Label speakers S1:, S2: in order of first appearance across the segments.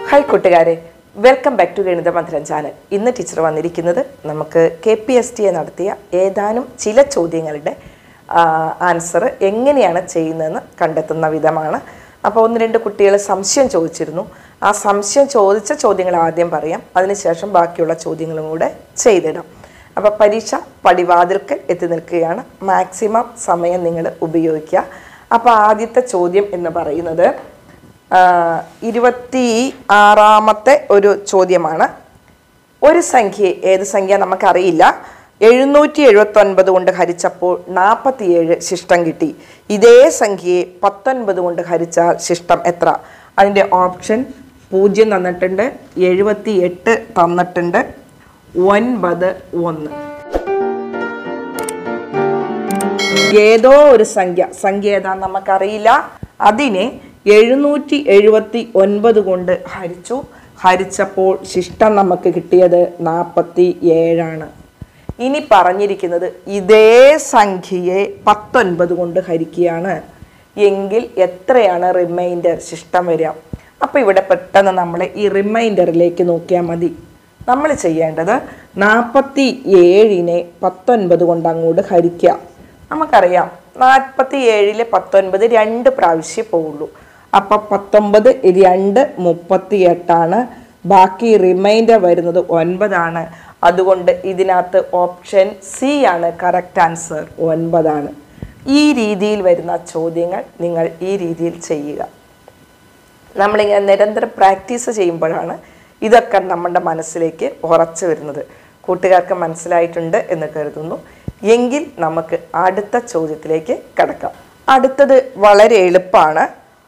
S1: hi കൂട്ടുകാരെ welcome back to ഗണിത മധുരം ചാനൽ ഇന്ന് ടീച്ചർ വന്നിരിക്കുന്നത് നമുക്ക് K P S T A നടത്തിയ ഏതാനും ചില ചോദ്യങ്ങളുടെ ആൻസർ എങ്ങനെയാണ് ചെയ്യുന്നതെന്ന് കണ്ടെത്തുന്ന വിധമാണ് അപ്പോൾ ഒന്ന് രണ്ട് കുട്ടികൾ സംശയം ചോദിച്ചിരുന്നു ആ സംശയം ചോദിച്ച ചോദ്യങ്ങൾ ആദ്യം പറയാം അതിനുശേഷം ബാക്കിയുള്ള ചോദ്യങ്ങളും കൂടെ ചെയ്തിടാം അപ്പോൾ പരീക്ഷ പടിവാതിൽക്കൽ എത്തി നിൽക്കുകയാണ് മാക്സിമം സമയം നിങ്ങൾ ഉപയോഗിക്കുക അപ്പോൾ ആദ്യത്തെ ചോദ്യം എന്ന് പറയുന്നത് ആ, ഇരുപത്തി ആറാമത്തെ ഒരു ചോദ്യമാണ് ഒരു സംഖ്യ ഏത് സംഖ്യ നമുക്കറിയില്ല എഴുന്നൂറ്റി എഴുപത്തി ഒൻപത് കൊണ്ട് ഹരിച്ചപ്പോൾ നാൽപ്പത്തിയേഴ് ശിഷ്ടം കിട്ടി ഇതേ സംഖ്യയെ പത്തൊൻപത് കൊണ്ട് ഹരിച്ചാൽ ശിഷ്ടം എത്ര അതിൻ്റെ ഓപ്ഷൻ പൂജ്യം തന്നിട്ടുണ്ട് എഴുപത്തി എട്ട് തന്നിട്ടുണ്ട് ഒൻപത് ഒന്ന് ഏതോ ഒരു സംഖ്യ സംഖ്യ ഏതാ നമുക്കറിയില്ല അതിനെ എഴുന്നൂറ്റി എഴുപത്തി ഒൻപത് കൊണ്ട് ഹരിച്ചു ഹരിച്ചപ്പോൾ ശിഷ്ടം നമുക്ക് കിട്ടിയത് നാൽപ്പത്തി ഏഴാണ് ഇനി പറഞ്ഞിരിക്കുന്നത് ഇതേ സംഖ്യയെ പത്തൊൻപത് കൊണ്ട് ഹരിക്കുകയാണ് എങ്കിൽ എത്രയാണ് റിമൈൻഡർ ശിഷ്ടം വരിക അപ്പോൾ ഇവിടെ പെട്ടെന്ന് നമ്മൾ ഈ റിമൈൻഡറിലേക്ക് നോക്കിയാൽ മതി നമ്മൾ ചെയ്യേണ്ടത് നാൽപ്പത്തി ഏഴിനെ പത്തൊൻപത് കൊണ്ട് അങ്ങോട്ട് ഹരിക്കുക നമുക്കറിയാം നാൽപ്പത്തി ഏഴില് പത്തൊൻപത് രണ്ട് പ്രാവശ്യം പോവുള്ളൂ അപ്പം പത്തൊമ്പത് രണ്ട് മുപ്പത്തി എട്ടാണ് ബാക്കി റിമൈൻഡർ വരുന്നത് ഒൻപതാണ് അതുകൊണ്ട് ഇതിനകത്ത് ഓപ്ഷൻ സി ആണ് കറക്റ്റ് ആൻസർ ഒൻപതാണ് ഈ രീതിയിൽ വരുന്ന ചോദ്യങ്ങൾ നിങ്ങൾ ഈ രീതിയിൽ ചെയ്യുക നമ്മളിങ്ങനെ നിരന്തരം പ്രാക്ടീസ് ചെയ്യുമ്പോഴാണ് ഇതൊക്കെ നമ്മുടെ മനസ്സിലേക്ക് ഉറച്ചു വരുന്നത് കൂട്ടുകാർക്ക് മനസ്സിലായിട്ടുണ്ട് എന്ന് കരുതുന്നു എങ്കിൽ നമുക്ക് അടുത്ത ചോദ്യത്തിലേക്ക് കടക്കാം അടുത്തത് വളരെ എളുപ്പമാണ്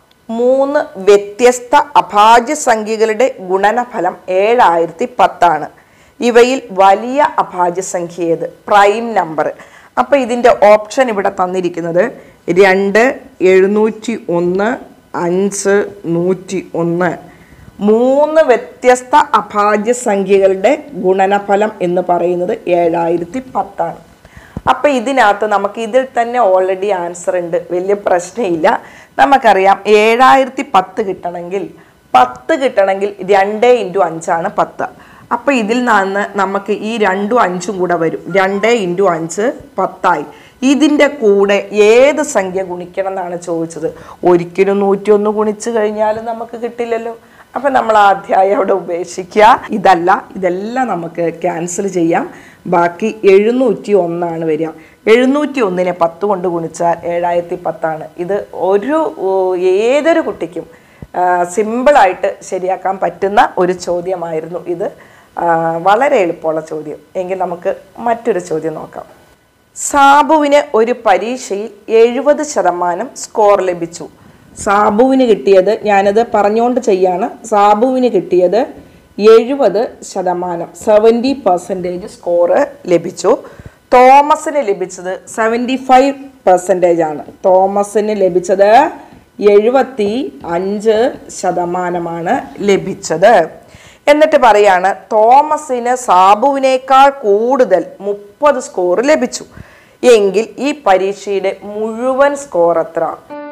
S1: മൂന്ന് വ്യത്യസ്ത അഭാജ്യ സംഖ്യകളുടെ ഗുണനഫലം ഏഴായിരത്തി പത്താണ് ഇവയിൽ വലിയ അഭാജ്യ സംഖ്യ ഏത് പ്രൈം നമ്പർ അപ്പോൾ ഇതിൻ്റെ ഓപ്ഷൻ ഇവിടെ തന്നിരിക്കുന്നത് രണ്ട് എഴുന്നൂറ്റി ഒന്ന് അഞ്ച് നൂറ്റി ഒന്ന് മൂന്ന് വ്യത്യസ്ത അഭാജ്യ സംഖ്യകളുടെ ഗുണനഫലം എന്ന് പറയുന്നത് ഏഴായിരത്തി പത്താണ് അപ്പം ഇതിനകത്ത് നമുക്ക് ഇതിൽ തന്നെ ഓൾറെഡി ആൻസർ ഉണ്ട് വലിയ പ്രശ്നമില്ല നമുക്കറിയാം ഏഴായിരത്തി പത്ത് കിട്ടണമെങ്കിൽ പത്ത് കിട്ടണമെങ്കിൽ രണ്ട് ഇൻറ്റു അഞ്ചാണ് പത്ത് അപ്പം ഇതിൽ നിന്ന് നമുക്ക് ഈ രണ്ടും അഞ്ചും കൂടെ വരും രണ്ട് ഇൻറ്റു അഞ്ച് പത്തായി ഇതിൻ്റെ കൂടെ ഏത് സംഖ്യ ഗുണിക്കണം എന്നാണ് ചോദിച്ചത് ഒരിക്കലും നൂറ്റി ഒന്ന് ഗുണിച്ച് കഴിഞ്ഞാൽ നമുക്ക് കിട്ടില്ലല്ലോ അപ്പം നമ്മൾ ആ അധ്യായം അവിടെ ഉപേക്ഷിക്കുക ഇതല്ല ഇതെല്ലാം നമുക്ക് ക്യാൻസൽ ചെയ്യാം ബാക്കി എഴുന്നൂറ്റി ഒന്നാണ് വരിക എഴുന്നൂറ്റി ഒന്നിനെ പത്ത് കൊണ്ട് ഗുണിച്ചാൽ ഏഴായിരത്തി പത്താണ് ഇത് ഒരു ഓ, ഏതൊരു കുട്ടിക്കും ആ, സിമ്പിളായിട്ട് ശരിയാക്കാൻ പറ്റുന്ന ഒരു ചോദ്യമായിരുന്നു ഇത് ആ, വളരെ എളുപ്പമുള്ള ചോദ്യം എങ്കിൽ നമുക്ക് മറ്റൊരു ചോദ്യം നോക്കാം സാബുവിന് ഒരു പരീക്ഷയിൽ എഴുപത് ശതമാനം സ്കോർ ലഭിച്ചു സാബുവിന് കിട്ടിയത് ഞാനത് പറഞ്ഞുകൊണ്ട് ചെയ്യാണ് സാബുവിന് കിട്ടിയത് എഴുപത് ശതമാനം സെവൻറ്റി പെർസെൻറ്റേജ് സ്കോറ് ലഭിച്ചു തോമസിന് ലഭിച്ചത് സെവൻറ്റി ഫൈവ് പെർസെൻറ്റേജ് ആണ് തോമസിന് ലഭിച്ചത് എഴുപത്തി അഞ്ച് ശതമാനമാണ് ലഭിച്ചത് എന്നിട്ട് പറയാണ് തോമസിന് സാബുവിനേക്കാൾ കൂടുതൽ മുപ്പത് സ്കോർ ലഭിച്ചു എങ്കിൽ ഈ പരീക്ഷയുടെ മുഴുവൻ സ്കോർ എത്ര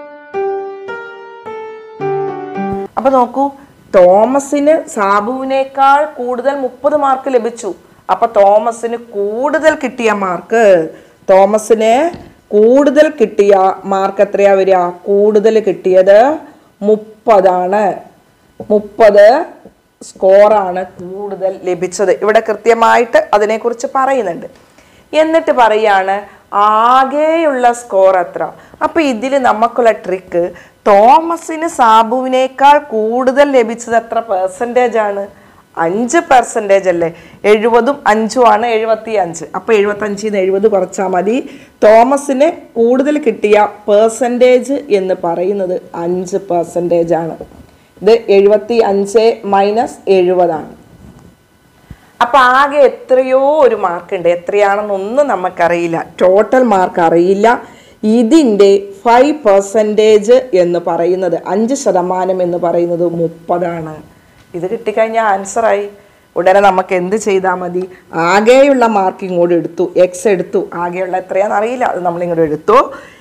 S1: അപ്പൊ നോക്കൂ തോമസിന് സാബുവിനേക്കാൾ കൂടുതൽ മുപ്പത് മാർക്ക് ലഭിച്ചു അപ്പൊ തോമസിന് കൂടുതൽ കിട്ടിയ മാർക്ക് തോമസിന് കൂടുതൽ കിട്ടിയ മാർക്ക് എത്രയാ വരിക കൂടുതൽ കിട്ടിയത് മുപ്പതാണ് മുപ്പത് സ്കോറാണ് കൂടുതൽ ലഭിച്ചത് ഇവിടെ കൃത്യമായിട്ട് അതിനെക്കുറിച്ച് പറയുന്നുണ്ട് എന്നിട്ട് പറയാണ് ആകെയുള്ള സ്കോർ എത്ര അപ്പൊ ഇതിൽ നമുക്കുള്ള ട്രിക്ക് തോമസിന് സാബുവിനേക്കാൾ കൂടുതൽ ലഭിച്ചത് എത്ര പെർസെൻറ്റേജ് ആണ് അഞ്ച് പെർസെൻറ്റേജ് അല്ലേ എഴുപതും അഞ്ചും ആണ് എഴുപത്തി അഞ്ച് അപ്പോൾ എഴുപത്തഞ്ചിൽ നിന്ന് എഴുപത് കുറച്ചാൽ മതി തോമസിന് കൂടുതൽ കിട്ടിയ പെർസെൻറ്റേജ് എന്ന് പറയുന്നത് അഞ്ച് പെർസെൻറ്റേജ് ആണ് ഇത് എഴുപത്തി അഞ്ച് മൈനസ് എഴുപതാണ് അപ്പൊ ആകെ എത്രയോ ഒരു മാർക്ക് ഉണ്ട് എത്രയാണെന്നൊന്നും നമുക്കറിയില്ല ടോട്ടൽ മാർക്ക് അറിയില്ല ഇതിൻ്റെ ഫൈവ് പെർസെൻറ്റേജ് എന്ന് പറയുന്നത് അഞ്ച് ശതമാനം എന്ന് പറയുന്നത് മുപ്പതാണ് ഇത് കിട്ടിക്കഴിഞ്ഞാൽ ആൻസറായി ഉടനെ നമുക്ക് എന്ത് ചെയ്താൽ മതി ആകെയുള്ള മാർക്ക് ഇങ്ങോട്ട് എടുത്തു എക്സ് എടുത്തു ആകെയുള്ള എത്രയാണെന്ന് അറിയില്ല അത് നമ്മൾ ഇങ്ങോട്ട് എടുത്തു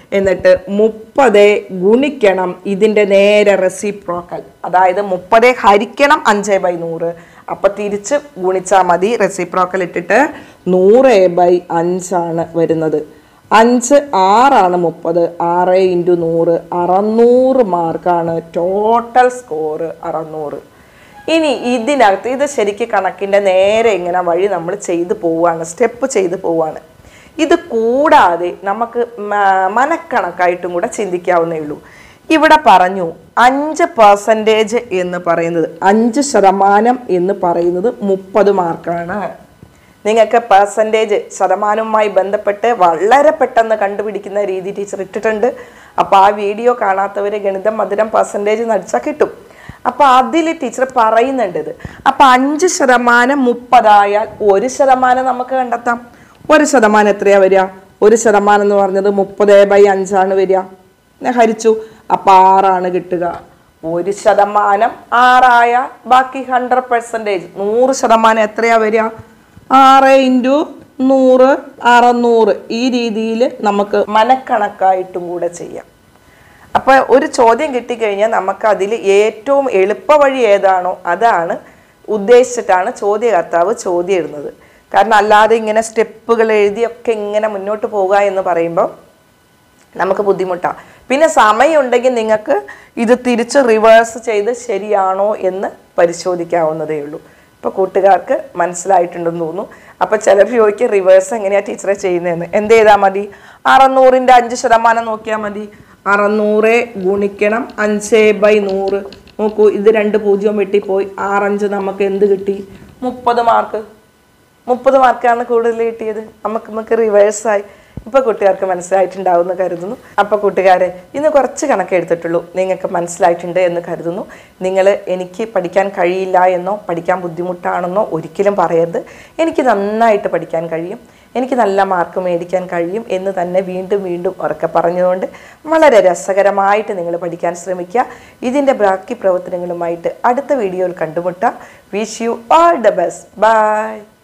S1: എന്നിട്ട് മുപ്പത് ഗുണിക്കണം ഇതിൻ്റെ നേരെ റെസിപ്രോക്കൽ അതായത് മുപ്പത് ഹരിക്കണം അഞ്ച് ബൈ നൂറ് അപ്പം തിരിച്ച് ഗുണിച്ചാൽ മതി റെസിപ്രോക്കൽ ഇട്ടിട്ട് നൂറ് ബൈ അഞ്ചാണ് വരുന്നത് അഞ്ച് ആറാണ് മുപ്പത് ആറ് ഇൻറ്റു നൂറ് അറുന്നൂറ് മാർക്കാണ് ടോട്ടൽ സ്കോറ് അറുന്നൂറ് ഇനി ഇതിനകത്ത് ഇത് ശരിക്ക് കണക്കിൻ്റെ നേരെ ഇങ്ങനെ വഴി നമ്മൾ ചെയ്തു പോവുകയാണ് സ്റ്റെപ്പ് ചെയ്തു പോവുകയാണ് ഇത് കൂടാതെ നമുക്ക് മ- മനക്കണക്കായിട്ടും കൂടെ ചിന്തിക്കാവുന്നേ ഉള്ളൂ ഇവിടെ പറഞ്ഞു അഞ്ച് പെർസെൻറ്റേജ് എന്ന് പറയുന്നത് അഞ്ച് ശതമാനം എന്ന് പറയുന്നത് മുപ്പത് മാർക്കാണ് നിങ്ങൾക്ക് പെർസെൻറ്റേജ് ശതമാനവുമായി ബന്ധപ്പെട്ട് വളരെ പെട്ടെന്ന് കണ്ടുപിടിക്കുന്ന രീതി ടീച്ചർ ഇട്ടിട്ടുണ്ട് അപ്പോൾ ആ വീഡിയോ കാണാത്തവർ ഗണിതം മധുരം പെർസെൻറ്റേജ് നടിച്ചാൽ കിട്ടും അപ്പോൾ അതിൽ ടീച്ചർ പറയുന്നുണ്ട് ഇത് അപ്പോൾ അഞ്ച് ശതമാനം മുപ്പതായാൽ ഒരു ശതമാനം നമുക്ക് കണ്ടെത്താം ഒരു ശതമാനം എത്രയാ വരിക ഒരു ശതമാനം എന്ന് പറഞ്ഞത് മുപ്പത് ബൈ അഞ്ചാണ് വരിക ഞാൻ ഹരിച്ചു അപ്പം ആറാണ് കിട്ടുക ഒരു ശതമാനം ആറായ ബാക്കി ഹൺഡ്രഡ് പെർസെൻറ്റേജ് നൂറ് ശതമാനം എത്രയാ വരിക ആറ് ഇൻറ്റു നൂറ് അറുന്നൂറ് ഈ രീതിയിൽ നമുക്ക് മനക്കണക്കായിട്ടും കൂടെ ചെയ്യാം അപ്പൊ ഒരു ചോദ്യം കിട്ടിക്കഴിഞ്ഞാൽ നമുക്ക് അതിൽ ഏറ്റവും എളുപ്പ വഴി ഏതാണോ അതാണ് ഉദ്ദേശിച്ചിട്ടാണ് ചോദ്യകർത്താവ് ചോദ്യം ഇടുന്നത് കാരണം അല്ലാതെ ഇങ്ങനെ സ്റ്റെപ്പുകൾ എഴുതിയൊക്കെ ഇങ്ങനെ മുന്നോട്ട് പോകുക എന്ന് പറയുമ്പോൾ നമുക്ക് ബുദ്ധിമുട്ടാണ് പിന്നെ സമയമുണ്ടെങ്കിൽ നിങ്ങൾക്ക് ഇത് തിരിച്ച് റിവേഴ്സ് ചെയ്ത് ശരിയാണോ എന്ന് പരിശോധിക്കാവുന്നതേ ഉള്ളൂ ഇപ്പോൾ കൂട്ടുകാർക്ക് മനസ്സിലായിട്ടുണ്ടെന്ന് തോന്നുന്നു അപ്പോൾ ചിലർ ചോദിക്കും റിവേഴ്സ് എങ്ങനെയാണ് ടീച്ചറെ ചെയ്യുന്നതെന്ന് എന്ത് ചെയ്താൽ മതി അറുന്നൂറിൻ്റെ അഞ്ച് ശതമാനം നോക്കിയാൽ മതി അറുന്നൂറ് ഗുണിക്കണം അഞ്ച് ബൈ നൂറ് നോക്കൂ ഇത് രണ്ട് പൂജ്യം വെട്ടിപ്പോയി ആറഞ്ച് നമുക്ക് എന്ത് കിട്ടി മുപ്പത് മാർക്ക് മുപ്പത് മാർക്കാണ് കൂടുതൽ കിട്ടിയത് നമുക്ക് നമുക്ക് റിവേഴ്സായി ഇപ്പൊ കുട്ടികാർക്ക് മനസ്സിലായിട്ടുണ്ടാവും എന്ന് കരുതുന്നു അപ്പൊ കൂട്ടുകാരെ ഇന്ന് കുറച്ച് കണക്ക് എടുത്തിട്ടുള്ളൂ നിങ്ങൾക്ക് മനസ്സിലായിട്ടുണ്ട് എന്ന് കരുതുന്നു നിങ്ങൾ എനിക്ക് പഠിക്കാൻ കഴിയില്ല എന്നോ പഠിക്കാൻ ബുദ്ധിമുട്ടാണെന്നോ ഒരിക്കലും പറയരുത് എനിക്ക് നന്നായിട്ട് പഠിക്കാൻ കഴിയും എനിക്ക് നല്ല മാർക്ക് മേടിക്കാൻ കഴിയും എന്ന് തന്നെ വീണ്ടും വീണ്ടും ഉറക്കെ പറഞ്ഞുകൊണ്ട് വളരെ രസകരമായിട്ട് നിങ്ങൾ പഠിക്കാൻ ശ്രമിക്കുക ഇതിൻ്റെ ബാക്കി പ്രവർത്തനങ്ങളുമായിട്ട് അടുത്ത വീഡിയോയിൽ കണ്ടുമുട്ടാം wish you all the best by